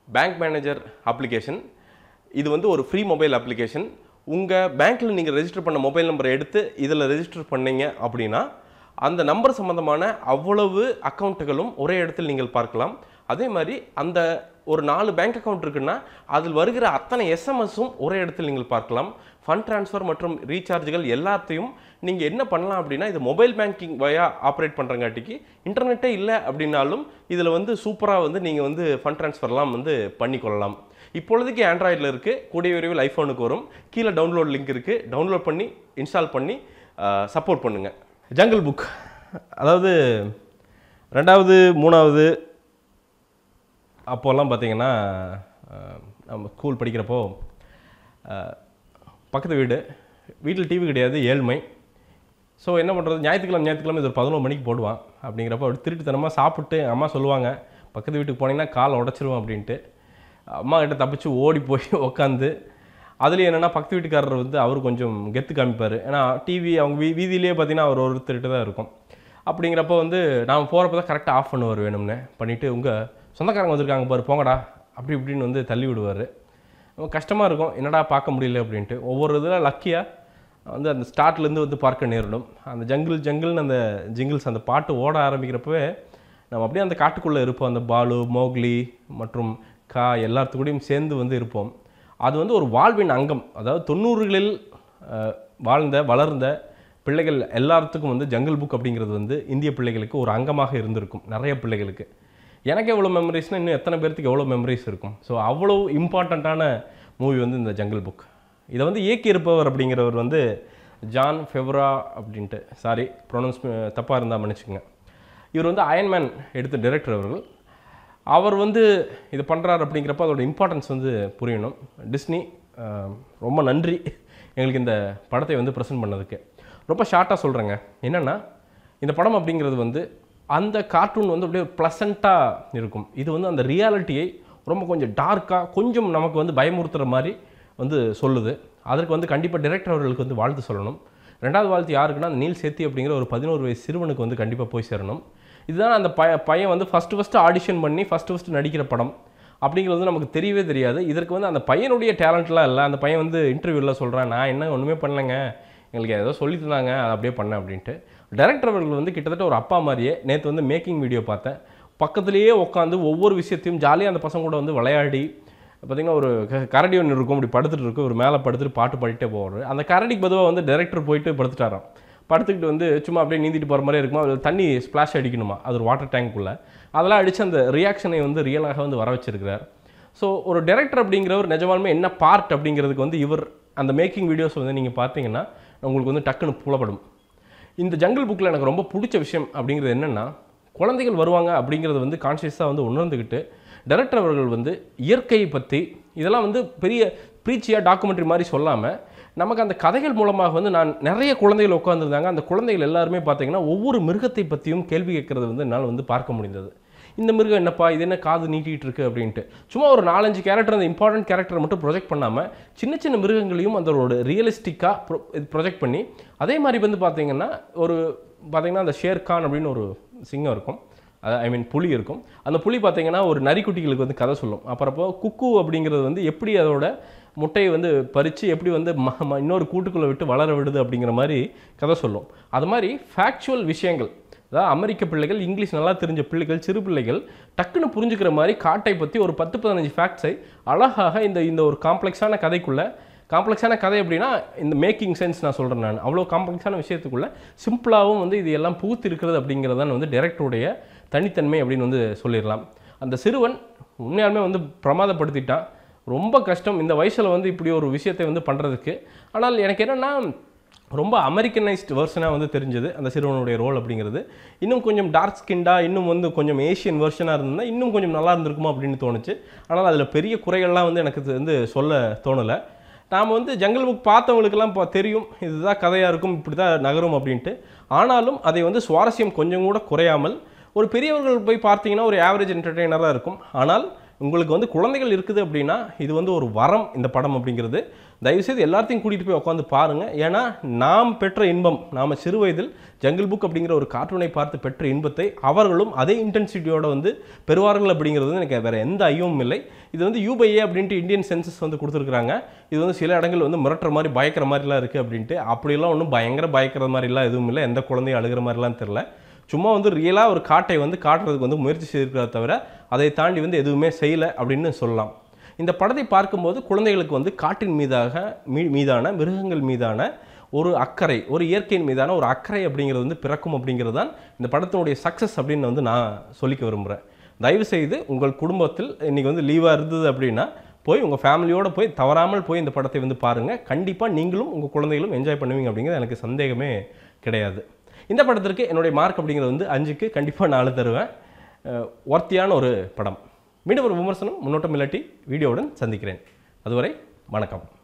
bank manager application இது வந்து ஒரு ஃப்ரீ மொபைல் அப்ளிகேஷன் உங்கள் பேங்க்கில் நீங்கள் ரெஜிஸ்டர் பண்ண மொபைல் நம்பரை எடுத்து இதில் ரெஜிஸ்டர் பண்ணீங்க அப்படின்னா அந்த நம்பர் சம்மந்தமான அவ்வளவு அக்கௌண்ட்டுகளும் ஒரே இடத்தில் நீங்கள் பார்க்கலாம் அதே மாதிரி அந்த ஒரு நாலு பேங்க் அக்கவுண்ட் இருக்குன்னா அதில் வருகிற அத்தனை எஸ்எம்எஸும் ஒரே இடத்தில் நீங்கள் பார்க்கலாம் ஃபண்ட் ட்ரான்ஸ்ஃபர் மற்றும் ரீசார்ஜ்கள் எல்லாத்தையும் நீங்கள் என்ன பண்ணலாம் அப்படின்னா இது மொபைல் பேங்கிங் வயா ஆப்ரேட் பண்ணுறங்காட்டிக்கு இன்டர்நெட்டே இல்லை அப்படின்னாலும் இதில் வந்து சூப்பராக வந்து நீங்கள் வந்து ஃபண்ட் ட்ரான்ஸ்ஃபர்லாம் வந்து பண்ணிக்கொள்ளலாம் இப்பொழுதைக்கு ஆண்ட்ராய்டில் இருக்குது கூடிய விரைவில் ஐஃபோனுக்கு வரும் கீழே டவுன்லோட் லிங்க் இருக்குது டவுன்லோட் பண்ணி இன்ஸ்டால் பண்ணி சப்போர்ட் பண்ணுங்கள் ஜங்கிள் புக் அதாவது ரெண்டாவது மூணாவது அப்போல்லாம் பார்த்தீங்கன்னா அஹ், நம்ம ஸ்கூல் படிக்கிறப்போ அஹ், பக்கத்து வீடு வீட்டில் டிவி கிடையாது ஏழ்மை ஸோ என்ன பண்ணுறது ஞாயிற்றுக்கிழமை ஞாயிற்றுக்கிழமை இது ஒரு பதினோரு மணிக்கு போடுவான் அப்படிங்கிறப்ப அப்படி திருட்டுத்தனமாக சாப்பிட்டு அம்மா சொல்லுவாங்க பக்கத்து வீட்டுக்கு போனீங்கன்னா காலை உடச்சிருவோம் அப்படின்ட்டு அம்மா கிட்ட தப்பிச்சு ஓடி போய் உக்காந்து அதுலேயும் என்னென்னா பக்கத்து வீட்டுக்காரர் வந்து அவர் கொஞ்சம் கெத்து காமிப்பார் ஏன்னா டிவி அவங்க வீ வீதியிலேயே பார்த்தீங்கன்னா அவர் ஒருத்தர்கிட்ட தான் இருக்கும் அப்படிங்கிறப்ப வந்து நான் போகிறப்ப தான் கரெக்டாக ஆஃப் பண்ணுவார் வேணும்னு பண்ணிவிட்டு உங்கள் சொந்தக்காரங்க வந்திருக்காங்க பாரு போங்கடா அப்படி இப்படின்னு வந்து தள்ளி விடுவார் கஷ்டமாக இருக்கும் என்னடா பார்க்க முடியல அப்படின்ட்டு ஒவ்வொரு இதில் லக்கியாக வந்து அந்த ஸ்டார்ட்லேருந்து வந்து பார்க்க நேரிடும் அந்த ஜங்கிள் ஜங்கிள்னு அந்த ஜிங்கிள்ஸ் அந்த பாட்டு ஓட ஆரம்பிக்கிறப்பவே நம்ம அப்படியே அந்த காட்டுக்குள்ளே இருப்போம் அந்த பாலு மோக்லி மற்றும் கா எல்லாத்துக்கூடையும் சேர்ந்து வந்து இருப்போம் அது வந்து ஒரு வாழ்வின் அங்கம் அதாவது தொண்ணூறுகளில் அஹ், வாழ்ந்த வளர்ந்த பிள்ளைகள் எல்லாத்துக்கும் வந்து ஜங்கிள் புக் அப்படிங்கிறது வந்து இந்திய பிள்ளைகளுக்கு ஒரு அங்கமாக இருந்திருக்கும் நிறைய பிள்ளைகளுக்கு எனக்கு எவ்வளோ மெமரிஸ்னால் இன்னும் எத்தனை பேர்த்துக்கு எவ்வளோ மெமரிஸ் இருக்கும் ஸோ அவ்வளோ இம்பார்ட்டண்ட்டான மூவி வந்து இந்த ஜங்கிள் புக் இதை வந்து இயக்கியிருப்பவர் அப்படிங்கிறவர் வந்து ஜான் ஃபெவ்ரா அப்படின்ட்டு சாரி ப்ரொனவுன்ஸ் தப்பாக இருந்தால் மன்னிச்சுக்கோங்க இவர் வந்து அயன்மேன் எடுத்த டைரக்டர் அவர்கள் அவர் வந்து இது பண்ணுறாரு அப்படிங்கிறப்ப அதோட இம்பார்ட்டன்ஸ் வந்து புரியணும் டிஸ்னி அஹ், ரொம்ப நன்றி எங்களுக்கு இந்த படத்தை வந்து ப்ரெசென்ட் பண்ணதுக்கு ரொம்ப ஷார்ட்டாக சொல்கிறேங்க என்னென்னா இந்த படம் அப்படிங்கிறது வந்து அந்த கார்ட்டூன் வந்து அப்படியே ப்ளசண்ட்டாக இருக்கும் இது வந்து அந்த ரியாலிட்டியை ரொம்ப கொஞ்சம் டார்க்காக கொஞ்சம் நமக்கு வந்து பயமுறுத்துகிற மாதிரி வந்து சொல்லுது அதற்கு வந்து கண்டிப்பாக டைரக்டர் அவர்களுக்கு வந்து வாழ்த்து சொல்லணும் ரெண்டாவது வாழ்த்து யாருக்குன்னா நீல் சேத்தி அப்படிங்கிற ஒரு பதினோரு வயசு சிறுவனுக்கு வந்து கண்டிப்பாக போய் சேரணும் இதுதான் அந்த பய பையன் வந்து ஃபஸ்ட்டு ஃபஸ்ட்டு ஆடிஷன் பண்ணி ஃபஸ்ட்டு ஃபஸ்ட்டு நடிக்கிற படம் அப்படிங்கிறது வந்து நமக்கு தெரியவே தெரியாது இதற்கு வந்து அந்த பையனுடைய டேலண்ட்லாம் இல்லை அந்த பையன் வந்து இன்டர்வியூவில் சொல்கிறான் நான் என்ன ஒன்றுமே பண்ணலைங்க எங்களுக்கு ஏதோ சொல்லி தந்தாங்க அதை அப்படியே பண்ணேன் அப்படின்ட்டு டைரக்டர் அவர்கள் வந்து கிட்டத்தட்ட ஒரு அப்பா மாதிரியே நேற்று வந்து மேக்கிங் வீடியோ பார்த்தேன் பக்கத்துலேயே உட்காந்து ஒவ்வொரு விஷயத்தையும் ஜாலியாக அந்த பசங்க கூட வந்து விளையாடி பார்த்தீங்கன்னா ஒரு க- கரடி ஒன்று இருக்கும் இப்படி படுத்துட்டு இருக்கும் ஒரு மேலே படுத்துட்டு பாட்டு பாடிட்டே போவார் அந்த கரடிக்கு பொதுவாக வந்து டைரக்டர் போயிட்டு படுத்துட்டாராம் படுத்துக்கிட்டு வந்து சும்மா அப்படியே நீந்திட்டு போகிற மாதிரி இருக்குமா அது தண்ணி ஸ்ப்ளாஷ் அடிக்கணுமா அது ஒரு வாட்டர் டேங்க்குள்ளே அதெல்லாம் அடித்து அந்த ரியாக்ஷனை வந்து ரியலாக வந்து வர வச்சிருக்கிறார் ஸோ ஒரு டைரக்டர் அப்படிங்கிறவர் நிஜமாலுமே என்ன பார்ட் அப்படிங்கிறதுக்கு வந்து இவர் அந்த மேக்கிங் வீடியோஸ் வந்து நீங்கள் பார்த்தீங்கன்னா உங்களுக்கு வந்து டக்குன்னு புலப்படும் இந்த ஜங்கிள் புக்கில் எனக்கு ரொம்ப பிடிச்ச விஷயம் அப்படிங்கிறது என்னென்னா குழந்தைகள் வருவாங்க அப்படிங்கிறது வந்து கான்ஷியஸாக வந்து உணர்ந்துக்கிட்டு டைரக்டர் அவர்கள் வந்து இயற்கையை பற்றி இதெல்லாம் வந்து பெரிய ப்ரீச்சியாக டாக்குமெண்ட்ரி மாதிரி சொல்லாமல் நமக்கு அந்த கதைகள் மூலமாக வந்து நான் நிறைய குழந்தைகள் உட்காந்துருந்தாங்க அந்த குழந்தைகள் எல்லாருமே பார்த்தீங்கன்னா ஒவ்வொரு மிருகத்தை பற்றியும் கேள்வி கேட்கறது வந்து என்னால் வந்து பார்க்க முடிந்தது இந்த மிருகம் என்னப்பா இது என்ன காது நீட்டிகிட்டு இருக்கு அப்படின்ட்டு சும்மா ஒரு நாலஞ்சு கேரக்டர் அந்த இம்பார்ட்டன்ட் கேரக்டரை மட்டும் ப்ரொஜெக்ட் பண்ணாமல் சின்ன சின்ன மிருகங்களையும் அதோட ரியலிஸ்டிக்காக ப்ரொஜெக்ட் பண்ணி அதே மாதிரி வந்து பார்த்தீங்கன்னா ஒரு பார்த்தீங்கன்னா அந்த ஷேர் கான் அப்படின்னு ஒரு சிங்கம் இருக்கும் ஐ மீன் புலி இருக்கும் அந்த புலி பார்த்தீங்கன்னா ஒரு நரிக்குட்டிகளுக்கு வந்து கதை சொல்லும் அப்புறப்போ குக்கு அப்படிங்கிறது வந்து எப்படி அதோட முட்டையை வந்து பறித்து எப்படி வந்து ம- ம- இன்னொரு கூட்டுக்குள்ளே விட்டு வளர விடுது அப்படிங்கிற மாதிரி கதை சொல்லும் அது மாதிரி ஃபேக்சுவல் விஷயங்கள் அதாவது அமெரிக்க பிள்ளைகள் இங்கிலீஷ் நல்லா தெரிஞ்ச பிள்ளைகள் சிறு பிள்ளைகள் டக்குன்னு புரிஞ்சுக்கிற மாதிரி காட்டை பற்றி ஒரு பத்து பதினஞ்சு ஃபேக்ட்ஸை அழகாக இந்த இந்த ஒரு காம்ப்ளெக்ஸான கதைக்குள்ளே காம்ப்ளெக்ஸான கதை எப்படின்னா இந்த மேக்கிங் சென்ஸ் நான் சொல்கிறேன் நான் அவ்வளோ காம்ப்ளெக்ஸான விஷயத்துக்குள்ள சிம்பிளாகவும் வந்து இது எல்லாம் புகுத்து இருக்கிறது அப்படிங்கிறது தான் வந்து டைரக்டருடைய தனித்தன்மை அப்படின்னு வந்து சொல்லிடலாம் அந்த சிறுவன் உண்மையாலுமே வந்து பிரமாதப்படுத்திட்டான் ரொம்ப கஷ்டம் இந்த வயசில் வந்து இப்படி ஒரு விஷயத்தை வந்து பண்ணுறதுக்கு ஆனால் எனக்கு என்னென்னா ரொம்ப அமெரிக்கனைஸ்ட் வெர்ஷனாக வந்து தெரிஞ்சது அந்த சிறுவனுடைய ரோல் அப்படிங்கிறது இன்னும் கொஞ்சம் டார்க் ஸ்கின்டாக இன்னும் வந்து கொஞ்சம் ஏஷியன் வெர்ஷனாக இருந்ததுன்னா இன்னும் கொஞ்சம் நல்லா இருந்திருக்குமோ அப்படின்னு தோணுச்சு ஆனால் அதில் பெரிய குறைகள்லாம் வந்து எனக்கு இது வந்து சொல்ல தோணலை நாம் வந்து ஜங்கல் புக் பார்த்தவங்களுக்கெல்லாம் இப்போ தெரியும் இதுதான் கதையாக இருக்கும் இப்படி தான் நகரும் அப்படின்ட்டு ஆனாலும் அதை வந்து சுவாரஸ்யம் கொஞ்சம் கூட குறையாமல் ஒரு பெரியவர்கள் போய் பார்த்தீங்கன்னா ஒரு ஆவரேஜ் என்டர்டெய்னராக இருக்கும் ஆனால் உங்களுக்கு வந்து குழந்தைகள் இருக்குது அப்படின்னா இது வந்து ஒரு வரம் இந்த படம் அப்படிங்கிறது தயவுசெய்து எல்லாத்தையும் கூட்டிகிட்டு போய் உட்காந்து பாருங்கள் ஏன்னா நாம் பெற்ற இன்பம் நாம் சிறு வயதில் ஜங்கிள் புக் அப்படிங்கிற ஒரு கார்ட்டூனை பார்த்து பெற்ற இன்பத்தை அவர்களும் அதே இன்டென்சிட்டியோட வந்து பெறுவார்கள் அப்படிங்கிறது வந்து எனக்கு வேறு எந்த ஐயமும் இல்லை இது வந்து யூபைஏ அப்படின்ட்டு இந்தியன் சென்சஸ் வந்து கொடுத்துருக்காங்க இது வந்து சில இடங்கள் வந்து மிரட்டுற மாதிரி பயக்கிற மாதிரிலாம் இருக்குது அப்படின்ட்டு அப்படிலாம் ஒன்றும் பயங்கர பயக்கிற மாதிரிலாம் எதுவும் இல்லை எந்த குழந்தையும் அழுகிற மாதிரிலாம் தெரில சும்மா வந்து ரியலாக ஒரு காட்டை வந்து காட்டுறதுக்கு வந்து முயற்சி செய்திருக்கிறத தவிர அதை தாண்டி வந்து எதுவுமே செய்யலை அப்படின்னு சொல்லலாம் இந்த படத்தை பார்க்கும்போது குழந்தைகளுக்கு வந்து காட்டின் மீதாக மீ மீதான மிருகங்கள் மீதான ஒரு அக்கறை ஒரு இயற்கையின் மீதான ஒரு அக்கறை அப்படிங்கிறது வந்து பிறக்கும் அப்படிங்கிறது தான் இந்த படத்தினுடைய சக்ஸஸ் அப்படின்னு வந்து நான் சொல்லிக்க விரும்புகிறேன் தயவு செய்து உங்கள் குடும்பத்தில் இன்றைக்கி வந்து லீவாக இருந்தது அப்படின்னா போய் உங்கள் ஃபேமிலியோடு போய் தவறாமல் போய் இந்த படத்தை வந்து பாருங்கள் கண்டிப்பாக நீங்களும் உங்கள் குழந்தைகளும் என்ஜாய் பண்ணுவீங்க அப்படிங்கிறது எனக்கு சந்தேகமே கிடையாது இந்த படத்திற்கு என்னுடைய மார்க் அப்படிங்கிறது வந்து அஞ்சுக்கு கண்டிப்பாக நாலு தருவேன் ஒர்த்தியான ஒரு படம் மீண்டும் ஒரு விமர்சனம் முன்னோட்டம் இல்லாட்டி வீடியோவுடன் சந்திக்கிறேன் அதுவரை வணக்கம்